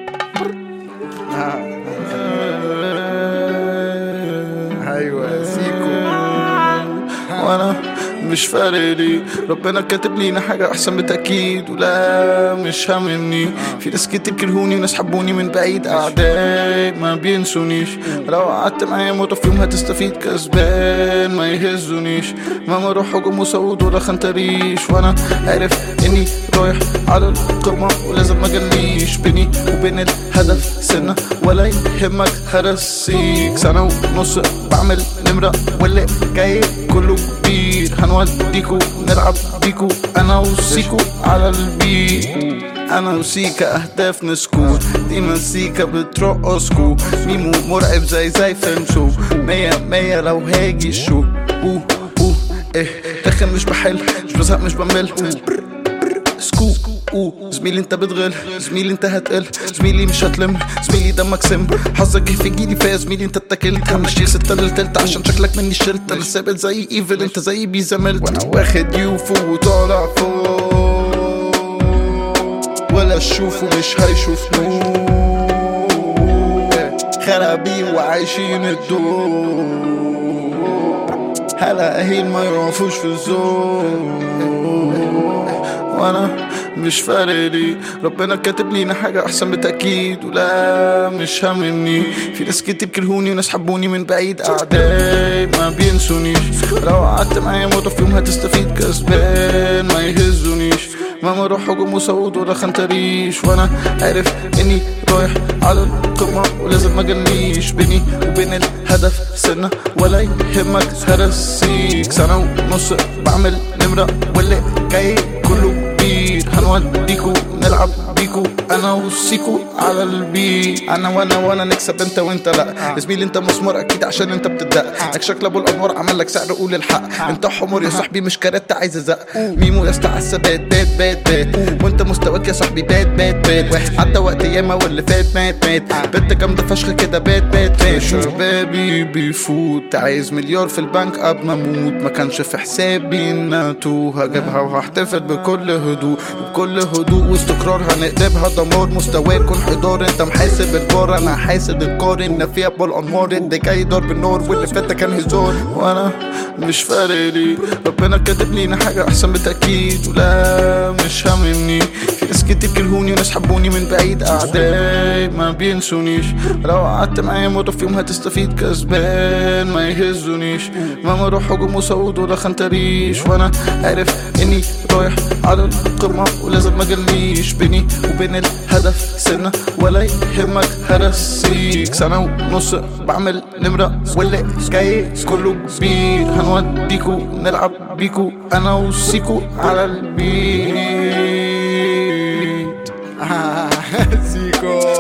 ايوه سيكو وانا مش فارق لي ربنا كاتب لينا حاجة أحسن بالتأكيد ولا مش هاممني في ناس كتير كرهوني وناس حبوني من بعيد أعداء ما بينسونيش لو قعدت معايا موتة في يوم هتستفيد كسبان ما يهزونيش مهما اروح هجوم وصعود ولا خنتريش وانا عارف اني رايح على القمة ولازم ما اجليش بيني وبين الهدف سنة ولا يهمك هرسيك سنة ونص بعمل نمرة واللي جاي كله كبير هنوديكو نلعب بيكو انا وسيكو على البيت انا وسيكا اهداف نسكو دي مزيكا بترقصكو ميمو مرعب زي زي فيلم شو مية مية لو هاجي شو اوه اوه ايه رخم مش بحل مش بزهق مش بمل سكو اوه زميلي انت بتغل زميلي انت هتقل زميلي مش هتلم زميلي دمك سم حظك جه في جيلي فيا زميلي انت اتكلت همشي ستة للتلت عشان شكلك مني شلت انا ثابت زي ايفل انت زي بيزملت وانا واخد يوفو وطالع فوق ولا اشوفه مش هيشوفني خرابي وعايشين الدور هلا اهيل ما يعرفوش في الزور وانا مش فارق لي ربنا كاتب لينا حاجة أحسن بالتأكيد ولا مش هاممني في ناس كتير كرهوني وناس حبوني من بعيد أعداء ما بينسونيش لو قعدت معايا موتة في يوم هتستفيد كسبان ما يهزونيش مهما اروح هجوم وصعود ولا خنتريش وانا عارف اني رايح على القمة ولازم ما اجليش بيني وبين الهدف سنة ولا يهمك هرسيك سنة ونص بعمل نمرة واللي جاي كله كبير هنوديكو نلعب بيكو انا وسيكو على البيت انا وانا وانا نكسب انت وانت لا زميلي انت مسمار اكيد عشان انت بتدق لك شكل ابو الانوار عمل لك سعر قول الحق انت حمار يا صاحبي مش كارت عايز ازق ميمو يا اسطى عالثبات بات بات بات وانت مستواك يا صاحبي بات بات بات واحد عدى وقت ياما واللي فات مات مات بنت جامده فشخ كده بات بات بات شبابي بيفوت عايز مليار في البنك قبل ما اموت ما كانش في حسابي ان اتوه هجيبها وهحتفل بكل هدوء بكل هدوء واستقرار هنقلبها دمار مستواك انحدار انت محاسب البار انا حاسب القارن نفيها بالانوار اللي جاي ضرب النار واللي فات ده كان هزار وانا مش فارق لي ربنا كاتب لينا حاجة احسن بالتأكيد ولا مش هاممني في ناس كتير كرهوني وناس حبوني من بعيد اعداء ما بينسونيش لو قعدت معايا موتة في يوم هتستفيد كسبان ما يهزونيش مهما اروح هجوم وصعود ولا خنتريش وانا عارف اني رايح على القمة ولازم ما اجليش بيني وبين الهدف سنة ولا يهمك هرسيك سنة ونص بعمل نمرة واللي جاي كله كبير هنوديكو نلعب بيكو انا وسيكو على البيت سيكو